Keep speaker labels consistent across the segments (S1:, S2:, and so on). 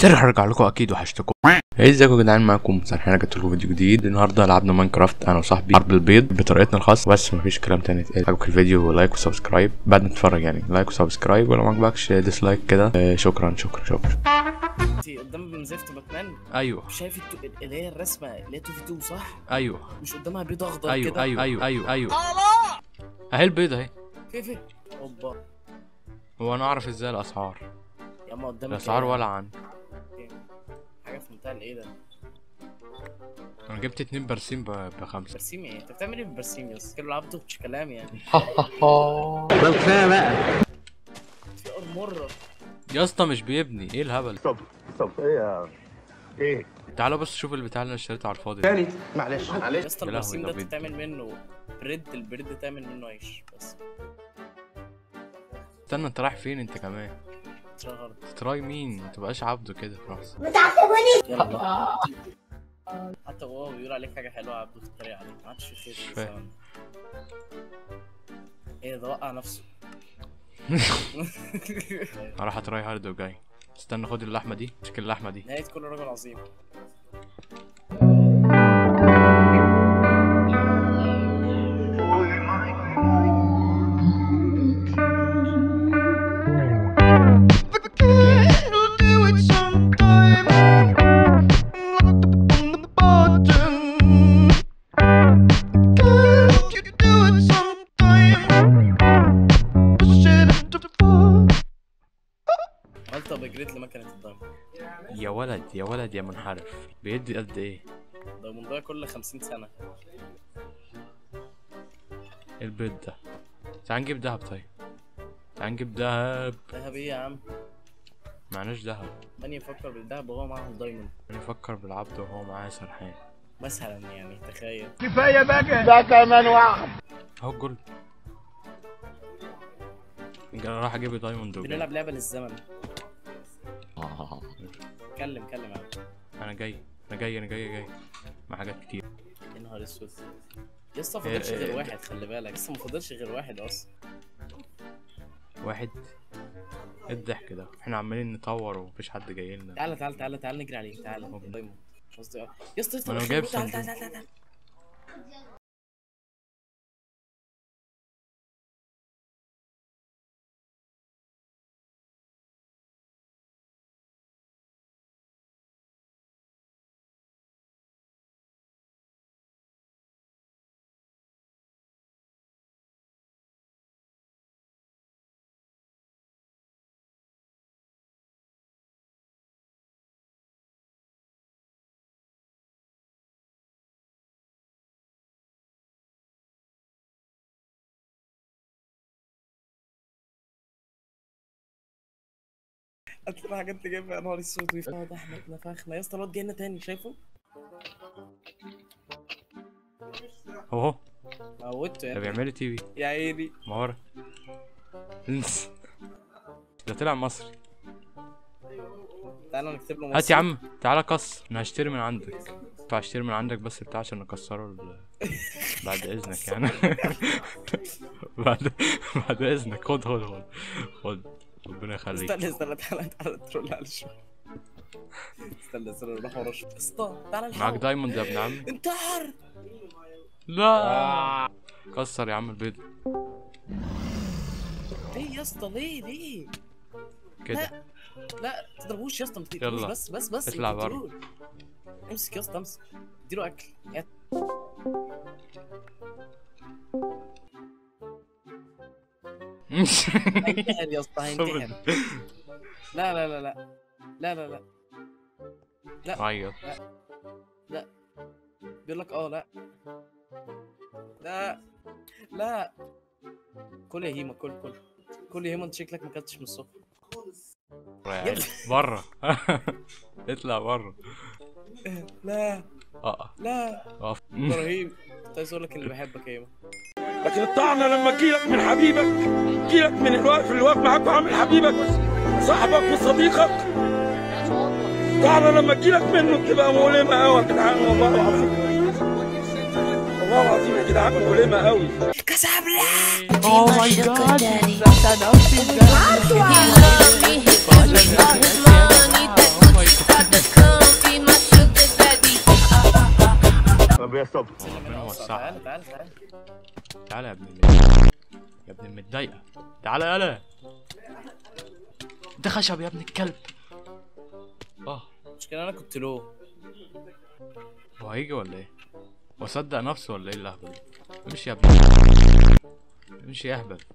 S1: سريع هرجع لكم اكيد وحشتكم ايه ازيكم يا جدعان معاكم سامحين انا جبت لكم فيديو جديد النهارده لعبنا ماينكرافت انا وصاحبي حرب البيض بطريقتنا الخاصه بس مفيش كلام تاني اتقال عجبك الفيديو لايك وسبسكرايب بعد ما تتفرج يعني لايك وسبسكرايب ولو ما عجبكش ديسلايك كده آه، شكرا شكرا شكرا
S2: انت قدام بنزفت باتمان
S1: ايوه
S2: شايف التو... اللي هي الرسمه اللي هي 2 في 2 صح؟
S1: ايوه
S2: مش قدامها بيض اخضر
S1: ايوه
S2: كده
S1: ايوه ايوه ايوه ايوه اهي البيض اهي
S2: في في اوبا
S1: هو انا اعرف ازاي الاسعار
S2: يا اما قدامك
S1: الاسعار
S2: ايه؟
S1: ولا عن
S2: حاجه في منتهى الايه ده
S1: انا جبت اتنين برسيم ب- بخمسة
S2: برسيم ايه انت بتعمل ايه بالبرسيم يا اسطى كله عبده مش كلام يعني في ارمره
S1: يا اسطى مش بيبني ايه الهبل
S3: طب طب ايه يا ايه
S1: تعالوا بس شوف البتاع اللي انا اشتريته على الفاضي
S3: تاني معلش
S2: يا
S3: معلش
S2: اسطى
S1: يا لهوي
S2: البرسيم
S1: ده
S2: ده
S1: بيض.
S2: بتعمل منه بريد البريد تعمل منه عيش بس
S1: استنى انت رايح فين انت كمان
S2: شغل
S1: تراي مين ما تبقاش عبده كده خلاص
S2: يلا حتى هو بيقول عليك حاجه حلوه عبده في الطريق عليك ما عادش في
S1: مش
S2: خير
S1: فاهم.
S2: ايه ده وقع نفسه
S1: راح اتراي هارد وجاي استنى خد اللحمه دي امسك اللحمه دي
S2: نهاية كل رجل عظيم عملت ابجريد لمكنة الدايموند
S1: يا ولد يا ولد يا منحرف بيدي قد ايه
S2: الدايموندية كل خمسين سنة
S1: البيض ده تعال نجيب دهب طيب تعال نجيب دهب
S2: دهب ايه يا عم؟
S1: معناش دهب
S2: من يفكر بالدهب وهو معاه دايموند
S1: نفكر بالعبد وهو معاه سرحان
S2: مثلا يعني تخيل
S3: كفايه بقى ده كمان واحد
S1: اهو الجولد انا راح اجيب دايموند وجاي.
S2: بنلعب لعبة للزمن كلم كلم يا عم
S1: انا جاي انا جاي انا جاي جاي مع حاجات كتير
S2: يا نهار اسود يا اسطى ما فاضلش
S1: إيه-
S2: غير
S1: إيه-
S2: واحد خلي بالك لسه ما فاضلش غير واحد اصلا
S1: واحد ايه الضحك ده احنا عمالين نطور ومفيش حد جاي لنا
S2: تعالى تعالى تعالى تعالى نجري عليه تعالى دايموند مش قصدي يا اسطى يا اسطى
S1: ما أنا
S2: مش
S1: جايب
S2: موجود. تعالى
S1: صندوق.
S2: تعالى تعالى تعالى هتلاقي حاجات تجيبها يا نهار اسود ويفهم ده احنا نفخنا يا اسطى الواد جاي لنا تاني شايفه؟
S1: اهو
S2: موته يا
S1: ده
S2: ابني
S1: بيعمل تي في
S2: يا عيني
S1: ما ورا انس ده طلع مصري
S2: تعالى نكتب له
S1: هات يا عم تعالى كسر انا هشتري من عندك ينفع اشتري من عندك بس بتاع عشان نكسره ال... بعد اذنك يعني بعد بعد اذنك خد خد خد خد ربنا يخليك
S2: استنى استنى تعالى تعالى ترول على شوية استنى استنى نروح ورا شوية اسطى تعالى
S1: معاك
S2: نحاول
S1: دايموند يا ابن عمي
S2: انتحر
S1: لا كسر يا عم البيض
S2: ليه يا اسطى ليه ليه
S1: كده
S2: لا تضربوش يا اسطى ما تقتلوش
S1: يلا.
S2: بس بس بس
S1: اطلع
S2: ما
S1: بره.
S2: تقتلوش. امسك يا اسطى امسك اديله اكل يا هينتحر يا اسطى هينتحر لا لا لا لا لا لا لا
S1: عيط
S2: بيقول لك اه لا لا لا كل يا هيما كل كل كل يا هيما انت شكلك ما اكلتش من الصبح
S1: بره اطلع بره
S2: لا
S1: اه
S2: لا
S1: اقف
S2: ابراهيم كنت عايز اقول لك اني بحبك يا هيما
S4: لكن الطعنه لما تجيلك من حبيبك تجيلك من الوقت اللي واقف معاك وعامل حبيبك صاحبك وصديقك طعنه لما تجيلك منه بتبقى مؤلمه قوي يا جدعان والله العظيم والله العظيم يا جدعان مؤلمه قوي
S5: Oh my god, daddy. He love me, he give me all his money. That Gucci
S3: يا صبري
S1: ربنا يوسعها
S2: تعالى تعالى تعالى
S1: تعالى يا ابن المتضايقة يا ابن المتضايقة تعالى يالا ده خشب يا ابن الكلب اه
S2: المشكلة انا كنت لو
S1: هو هيجي ولا ايه؟ هو صدق نفسه ولا ايه اللهبل دي؟ امشي يا ابني امشي يا اهبل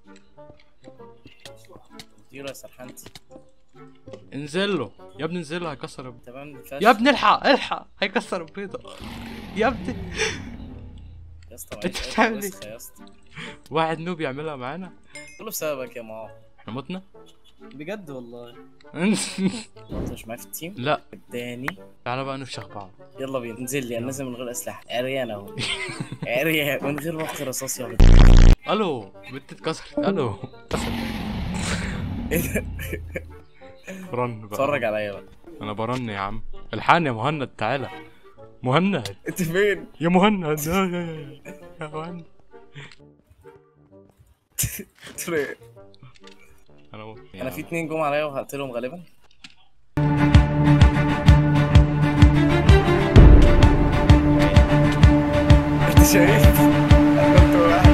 S2: ديرو يا سرحنتي
S1: انزل له يا ابني انزل له هيكسر الب-
S2: تمام فشخ.
S1: يا ابني الحق الحق هيكسر البيضة يا ابني
S2: يا اسطى
S1: انت
S2: معلش،
S1: بتعمل
S2: وسخة يا اسطى
S1: واحد نوب يعملها معانا
S2: كله بسببك يا ماما
S1: احنا متنا
S2: بجد والله انت مش معايا في التيم
S1: لا
S2: اداني
S1: تعالى بقى نفشخ بعض
S2: يلا بينا انزل لي انا نازل من غير اسلحه عريان اهو عريان من غير وقت رصاص يا ولد
S1: الو بنت اتكسرت الو
S2: ايه ده
S1: رن بقى
S2: اتفرج عليا بقى
S1: انا برن يا عم الحقني يا مهند تعالى مهند
S2: انت فين؟
S1: يا مهند يا يا يا يا مهند
S2: قلت له ايه؟
S1: انا اهو
S2: انا في اتنين جم عليا وهقتلهم غالبا انت شايف؟ قتلت واحد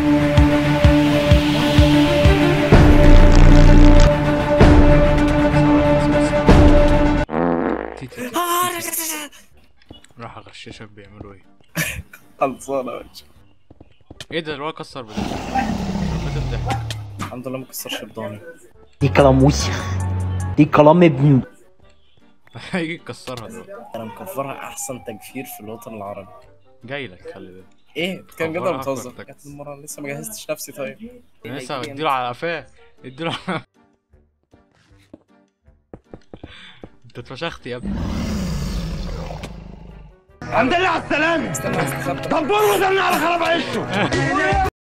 S1: تي- تي- تي. راح اغششك بيعملوا ايه
S2: خلصانه يا باشا
S1: ايه ده الواد كسر بدل ربنا الضحك
S2: الحمد لله ما كسرش بضاني
S6: دي كلام وسخ دي كلام ابن
S1: هيجي يكسرها دلوقتي
S2: انا مكفرها احسن تكفير في الوطن العربي
S1: جاي لك خلي بالك
S2: ايه كان جد
S1: كفرها
S2: ولا بتهزر
S1: أكتر
S2: يا ابن المره أنا لسه ما جهزتش نفسي طيب
S1: أنا لسه اديله على قفاه اديله على انت اتفشخت يا ابني
S3: الحمد لله على السلامة
S2: استنى استخبى
S3: دبور وزلنا على خراب عيشه